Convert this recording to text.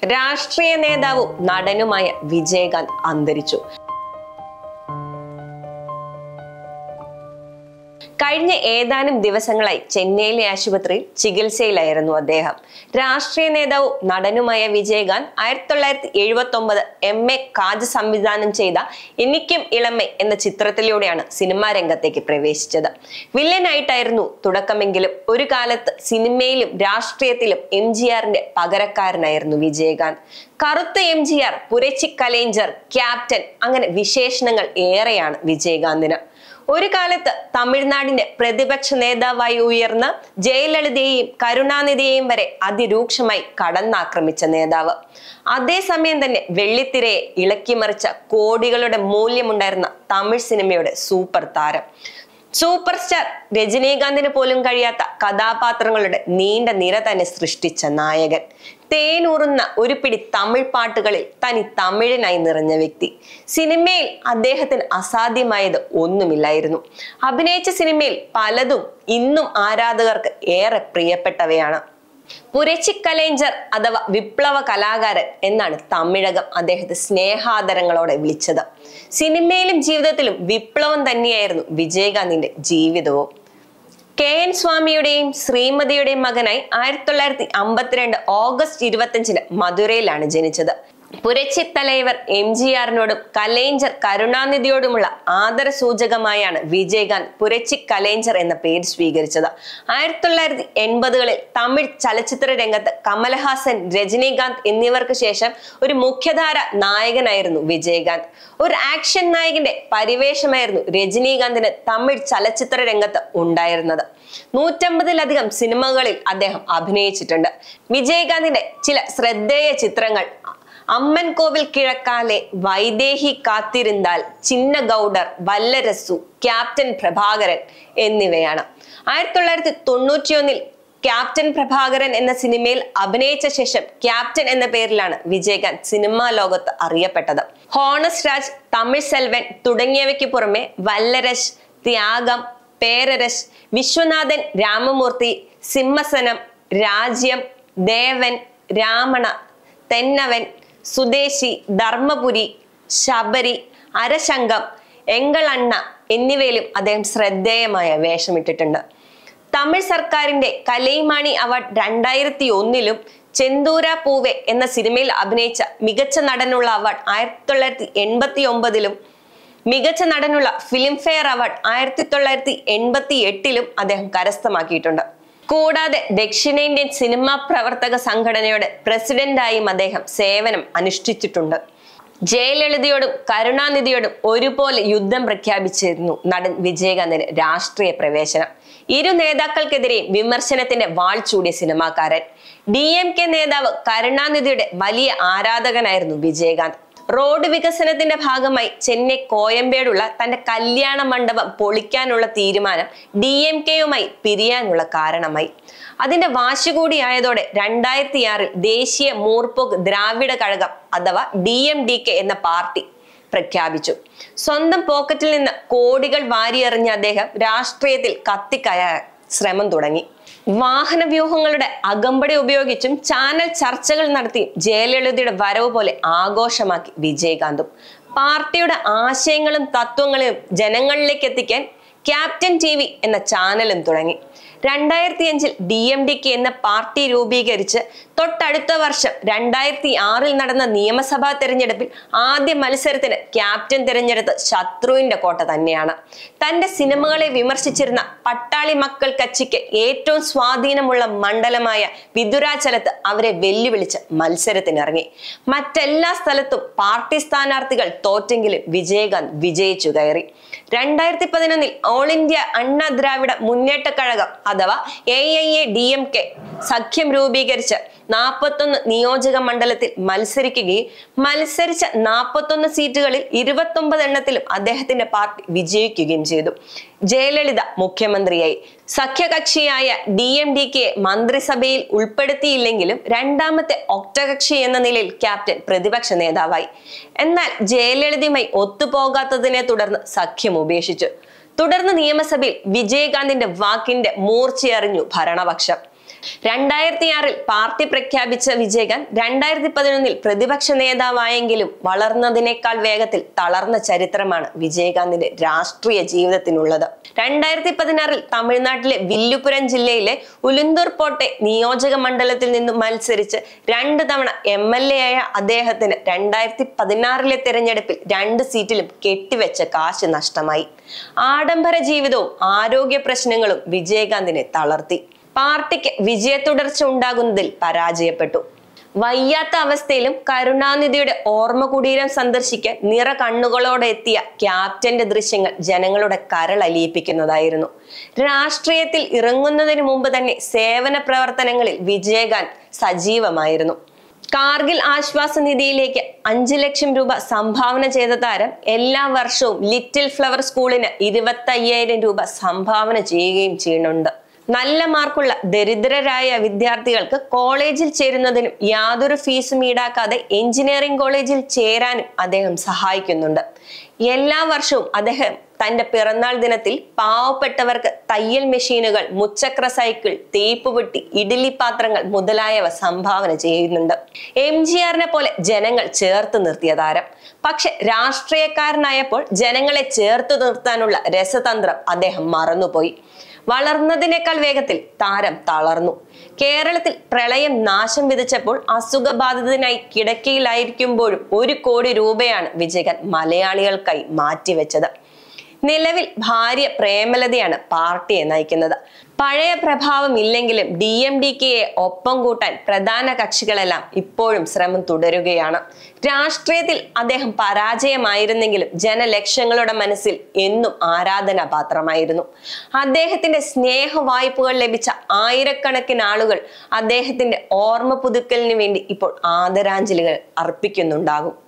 രാഷ്ട്രീയ നേതാവും നടനുമായ വിജയകാന്ത് അന്തരിച്ചു കഴിഞ്ഞ ഏതാനും ദിവസങ്ങളായി ചെന്നൈയിലെ ആശുപത്രിയിൽ ചികിത്സയിലായിരുന്നു അദ്ദേഹം രാഷ്ട്രീയ നേതാവും നടനുമായ വിജയകാന്ത് ആയിരത്തി തൊള്ളായിരത്തി എഴുപത്തി ഒമ്പത് എം എ കാജ് സംവിധാനം ചെയ്ത എനിക്കും ഇളമെ എന്ന ചിത്രത്തിലൂടെയാണ് സിനിമാ രംഗത്തേക്ക് പ്രവേശിച്ചത് വില്ലനായിട്ടായിരുന്നു തുടക്കമെങ്കിലും ഒരു കാലത്ത് സിനിമയിലും രാഷ്ട്രീയത്തിലും എം ജി ആറിന്റെ പകരക്കാരനായിരുന്നു വിജയകാന്ത് കറുത്ത M G R Puratchi Kalaignar captain അങ്ങനെ വിശേഷണങ്ങൾ ഏറെയാണ് വിജയകാന്തിന് ഒരു കാലത്ത് തമിഴ്നാടിന്റെ പ്രതിപക്ഷ നേതാവായി ഉയർന്ന് ജയലളിതയെയും കരുണാനിധിയെയും വരെ അതിരൂക്ഷമായി കടന്നാക്രമിച്ച നേതാവ് അതേസമയം തന്നെ വെള്ളിത്തിരയെ ഇളക്കിമറിച്ച കോടികളുടെ മൂല്യമുണ്ടായിരുന്ന തമിഴ് സിനിമയുടെ സൂപ്പർ താരം സൂപ്പർ സ്റ്റാർ രജനീകാന്തിന് പോലും കഴിയാത്ത കഥാപാത്രങ്ങളുടെ നീണ്ട നിര തന്നെ സൃഷ്ടിച്ച നായകൻ തേനൂറുന്ന ഒരു പിടി തമിഴ് പാട്ടുകളിൽ തനി തമിഴനായി നിറഞ്ഞ വ്യക്തി സിനിമയിൽ അദ്ദേഹത്തിന് അസാധ്യമായത് ഒന്നുമില്ലായിരുന്നു അഭിനയിച്ച സിനിമയിൽ പലതും ഇന്നും ആരാധകർക്ക് ഏറെ പ്രിയപ്പെട്ടവയാണ് പുരച്ചി കലേഞ്ചർ അഥവാ വിപ്ലവ കലാകാരൻ എന്നാണ് തമിഴകം അദ്ദേഹത്തെ സ്നേഹാദരങ്ങളോടെ വിളിച്ചത് സിനിമയിലും ജീവിതത്തിലും വിപ്ലവം തന്നെയായിരുന്നു വിജയകാന്തിന്റെ ജീവിതവും കെ എൻ സ്വാമിയുടെയും ശ്രീമതിയുടെയും മകനായി ആയിരത്തി തൊള്ളായിരത്തി അമ്പത്തിരണ്ട് ഓഗസ്റ്റ് ഇരുപത്തിയഞ്ചിന് മധുരയിലാണ് ജനിച്ചത് പുരച്ചി തലൈവർ എം ജി ആറിനോടും കലേഞ്ചർ കരുണാനിധിയോടുമുള്ള ആദര സൂചകമായാണ് വിജയകാന്ത് പുരച്ചി കലേഞ്ചർ എന്ന പേര് സ്വീകരിച്ചത് ആയിരത്തി തൊള്ളായിരത്തി എൺപതുകളിൽ തമിഴ് ചലച്ചിത്ര രംഗത്ത് കമലഹാസൻ രജനീകാന്ത് എന്നിവർക്ക് ശേഷം ഒരു മുഖ്യധാര നായകനായിരുന്നു വിജയകാന്ത് ഒരു ആക്ഷൻ നായകന്റെ പരിവേഷമായിരുന്നു രജനീകാന്തിന് തമിഴ് ചലച്ചിത്ര രംഗത്ത് ഉണ്ടായിരുന്നത് നൂറ്റമ്പതിലധികം സിനിമകളിൽ അദ്ദേഹം അഭിനയിച്ചിട്ടുണ്ട് വിജയകാന്തിന്റെ ചില ശ്രദ്ധേയ ചിത്രങ്ങൾ അമ്മൻ കോവിൽ കിഴക്കാലെ വൈദേഹി കാത്തിരുന്നാൽ ചിന്ന ഗൗഡർ വല്ലരസു ക്യാപ്റ്റൻ പ്രഭാകരൻ എന്നിവയാണ് ആയിരത്തി തൊള്ളായിരത്തി തൊണ്ണൂറ്റിയൊന്നിൽ ക്യാപ്റ്റൻ പ്രഭാകരൻ എന്ന സിനിമയിൽ അഭിനയിച്ച ശേഷം ക്യാപ്റ്റൻ എന്ന പേരിലാണ് വിജയകാന്ത് സിനിമാ ലോകത്ത് അറിയപ്പെട്ടത് ഹോണസ് രാജ് തമിഴ് സെൽവൻ തുടങ്ങിയവയ്ക്ക് പുറമെ വല്ലരശ് ത്യാഗം പേരരശ് വിശ്വനാഥൻ രാമമൂർത്തി സിംഹസനം രാജ്യം ദേവൻ രാമണ തെന്നവൻ സുദേശി ധർമ്മപുരി ശബരി അരശങ്കം എങ്കളണ്ണ എന്നിവയിലും അദ്ദേഹം ശ്രദ്ധേയമായ വേഷമിട്ടിട്ടുണ്ട് തമിഴ് സർക്കാരിന്റെ കലൈമാണി അവാർഡ് രണ്ടായിരത്തി ഒന്നിലും ചെന്തൂര പൂവെ എന്ന സിനിമയിൽ അഭിനയിച്ച മികച്ച നടനുള്ള അവാർഡ് ആയിരത്തി തൊള്ളായിരത്തി എൺപത്തി ഒമ്പതിലും മികച്ച നടനുള്ള ഫിലിംഫെയർ അവാർഡ് ആയിരത്തി തൊള്ളായിരത്തി എൺപത്തി എട്ടിലും അദ്ദേഹം കരസ്ഥമാക്കിയിട്ടുണ്ട് കൂടാതെ ദക്ഷിണേന്ത്യൻ സിനിമാ പ്രവർത്തക സംഘടനയുടെ പ്രസിഡന്റായും അദ്ദേഹം സേവനം അനുഷ്ഠിച്ചിട്ടുണ്ട് ജയലളിതയോടും കരുണാനിധിയോടും ഒരുപോലെ യുദ്ധം പ്രഖ്യാപിച്ചിരുന്നു നടൻ വിജയകാന്തിന് രാഷ്ട്രീയ പ്രവേശനം ഇരു നേതാക്കൾക്കെതിരെയും വിമർശനത്തിന്റെ വാൾ ചൂടിയ സിനിമാക്കാരൻ ഡി എം കെ നേതാവ് കരുണാനിധിയുടെ വലിയ ആരാധകനായിരുന്നു വിജയകാന്ത് റോഡ് വികസനത്തിന്റെ ഭാഗമായി ചെന്നൈ കോയമ്പേടുള്ള തന്റെ കല്യാണ മണ്ഡപം പൊളിക്കാനുള്ള തീരുമാനം ഡി എം കെയുമായി പിരിയാനുള്ള കാരണമായി അതിന്റെ വാശി കൂടിയായതോടെ രണ്ടായിരത്തി ആറിൽ ദേശീയ മൂർപ്പോക്ക് ദ്രാവിഡ കഴകം അഥവാ ഡി എം ഡി കെ എന്ന പാർട്ടി പ്രഖ്യാപിച്ചു സ്വന്തം പോക്കറ്റിൽ നിന്ന് കോടികൾ വാരിയെറിഞ്ഞ അദ്ദേഹം രാഷ്ട്രീയത്തിൽ കത്തിക്കയറാൻ ശ്രമം തുടങ്ങി വാഹന വ്യൂഹങ്ങളുടെ അകമ്പടി ഉപയോഗിച്ചും ചാനൽ ചർച്ചകൾ നടത്തിയും ജയലളിതയുടെ വരവ് പോലെ ആഘോഷമാക്കി വിജയകാന്തും പാർട്ടിയുടെ ആശയങ്ങളും തത്വങ്ങളും ജനങ്ങളിലേക്ക് എത്തിക്കാൻ ക്യാപ്റ്റൻ ടി വി എന്ന ചാനലും തുടങ്ങി രണ്ടായിരത്തി അഞ്ചിൽ ഡി എം ഡി കെ എന്ന പാർട്ടി രൂപീകരിച്ച് തൊട്ടടുത്ത വർഷം രണ്ടായിരത്തി ആറിൽ നടന്ന നിയമസഭാ തെരഞ്ഞെടുപ്പിൽ ആദ്യ മത്സരത്തിന് ക്യാപ്റ്റൻ തിരഞ്ഞെടുത്ത് ശത്രുവിന്റെ കോട്ട തന്നെയാണ് തന്റെ സിനിമകളെ വിമർശിച്ചിരുന്ന പട്ടാളി മക്കൾ കച്ചിക്ക് ഏറ്റവും സ്വാധീനമുള്ള മണ്ഡലമായ വിദുരാചലത്ത് അവരെ വെല്ലുവിളിച്ച് മത്സരത്തിനിറങ്ങി മറ്റെല്ലാ സ്ഥലത്തും പാർട്ടി സ്ഥാനാർത്ഥികൾ തോറ്റെങ്കിലും വിജയകാന്ത് വിജയിച്ചു കയറി രണ്ടായിരത്തി പതിനൊന്നിൽ ഓൾ ഇന്ത്യ അണ്ണ ദ്രാവിഡ മുന്നേറ്റ കഴകം അഥവാ A I A D M K സഖ്യം രൂപീകരിച്ച് നാൽപ്പത്തൊന്ന് നിയോജക മണ്ഡലത്തിൽ മത്സരിക്കുകയും മത്സരിച്ച നാൽപ്പത്തൊന്ന് സീറ്റുകളിൽ ഇരുപത്തൊമ്പത് എണ്ണത്തിലും അദ്ദേഹത്തിന്റെ പാർട്ടി വിജയിക്കുകയും ചെയ്തു ജയലളിത മുഖ്യമന്ത്രിയായി സഖ്യകക്ഷിയായ ഡി എം ഡി കെ മന്ത്രിസഭയിൽ ഉൾപ്പെടുത്തിയില്ലെങ്കിലും രണ്ടാമത്തെ ഒറ്റകക്ഷി എന്ന നിലയിൽ ക്യാപ്റ്റൻ പ്രതിപക്ഷ നേതാവായി എന്നാൽ ജയലളിതയുമായി ഒത്തുപോകാത്തതിനെ തുടർന്ന് സഖ്യം ഉപേക്ഷിച്ചു തുടർന്ന് നിയമസഭയിൽ വിജയകാന്തിന്റെ വാക്കിന്റെ മൂർച്ചയറിഞ്ഞു ഭരണപക്ഷം രണ്ടായിരത്തി ആറിൽ പാർട്ടി പ്രഖ്യാപിച്ച വിജയകാന്ത് രണ്ടായിരത്തി പതിനൊന്നിൽ പ്രതിപക്ഷ നേതാവായെങ്കിലും വളർന്നതിനേക്കാൾ വേഗത്തിൽ തളർന്ന ചരിത്രമാണ് വിജയകാന്തിന്റെ രാഷ്ട്രീയ ജീവിതത്തിനുള്ളത് രണ്ടായിരത്തി പതിനാറിൽ തമിഴ്നാട്ടിലെ വില്ലുപുരം ജില്ലയിലെ ഉലുന്തൂർ പോട്ടെ നിയോജക മണ്ഡലത്തിൽ നിന്നും മത്സരിച്ച് രണ്ട് തവണ എം എൽ എ ആയ അദ്ദേഹത്തിന് രണ്ടായിരത്തി പതിനാറിലെ തെരഞ്ഞെടുപ്പിൽ രണ്ട് സീറ്റിലും കെട്ടിവെച്ച കാശ് നഷ്ടമായി ആഡംബര ജീവിതവും ആരോഗ്യ പ്രശ്നങ്ങളും വിജയകാന്തിനെ തളർത്തി പാർട്ടിക്ക് വിജയത്തുടർച്ച ഉണ്ടാകുന്നതിൽ പരാജയപ്പെട്ടു വയ്യാത്ത അവസ്ഥയിലും കരുണാനിധിയുടെ ഓർമ്മ കുടീരം സന്ദർശിക്കാൻ നിറ കണ്ണുകളോടെ എത്തിയ ക്യാപ്റ്റന്റെ ദൃശ്യങ്ങൾ ജനങ്ങളുടെ കരളലിയിപ്പിക്കുന്നതായിരുന്നു രാഷ്ട്രീയത്തിൽ ഇറങ്ങുന്നതിന് മുമ്പ് തന്നെ സേവന പ്രവർത്തനങ്ങളിൽ വിജയകാന്ത് സജീവമായിരുന്നു കാർഗിൽ ആശ്വാസ നിധിയിലേക്ക് അഞ്ചു ലക്ഷം രൂപ സംഭാവന ചെയ്ത താരം എല്ലാ വർഷവും ലിറ്റിൽ ഫ്ലവർ സ്കൂളിന് ഇരുപത്തി അയ്യായിരം രൂപ സംഭാവന ചെയ്യുകയും ചെയ്യുന്നുണ്ട് നല്ല മാർക്കുള്ള ദരിദ്രരായ വിദ്യാർത്ഥികൾക്ക് കോളേജിൽ ചേരുന്നതിനും യാതൊരു ഫീസും ഈടാക്കാതെ എഞ്ചിനീയറിംഗ് കോളേജിൽ ചേരാനും അദ്ദേഹം സഹായിക്കുന്നുണ്ട് എല്ലാ വർഷവും അദ്ദേഹം തന്റെ പിറന്നാൾ ദിനത്തിൽ പാവപ്പെട്ടവർക്ക് തയ്യൽ മെഷീനുകൾ മുച്ചക്ര സൈക്കിൾ തേപ്പുപെട്ടി ഇഡ്ഡലി പാത്രങ്ങൾ മുതലായവ സംഭാവന ചെയ്യുന്നുണ്ട് എം ജി ആറിനെ പോലെ ജനങ്ങൾ ചേർത്ത് നിർത്തിയ താരം പക്ഷെ രാഷ്ട്രീയക്കാരനായപ്പോൾ ജനങ്ങളെ ചേർത്ത് നിർത്താനുള്ള രസതന്ത്രം അദ്ദേഹം മറന്നുപോയി വളർന്നതിനേക്കാൾ വേഗത്തിൽ താരം തളർന്നു കേരളത്തിൽ പ്രളയം നാശം വിതച്ചപ്പോൾ അസുഖബാധിതനായി കിടക്കയിലായിരിക്കുമ്പോഴും ഒരു കോടി രൂപയാണ് വിജയകാന്ത് മലയാളികൾക്കായി മാറ്റിവെച്ചത് നിലവിൽ ഭാര്യ പ്രേമലതയാണ് പാർട്ടിയെ നയിക്കുന്നത് പഴയ പ്രഭാവം ഇല്ലെങ്കിലും ഡി എം ഡി കെയെ ഒപ്പം കൂട്ടാൻ പ്രധാന കക്ഷികളെല്ലാം ഇപ്പോഴും ശ്രമം തുടരുകയാണ് രാഷ്ട്രീയത്തിൽ അദ്ദേഹം പരാജയമായിരുന്നെങ്കിലും ജനലക്ഷങ്ങളുടെ മനസ്സിൽ എന്നും ആരാധനാപാത്രമായിരുന്നു അദ്ദേഹത്തിന്റെ സ്നേഹ വായ്പകൾ ലഭിച്ച ആയിരക്കണക്കിന് ആളുകൾ അദ്ദേഹത്തിന്റെ ഓർമ്മ പുതുക്കലിന് വേണ്ടി ഇപ്പോൾ ആദരാഞ്ജലികൾ അർപ്പിക്കുന്നുണ്ടാകും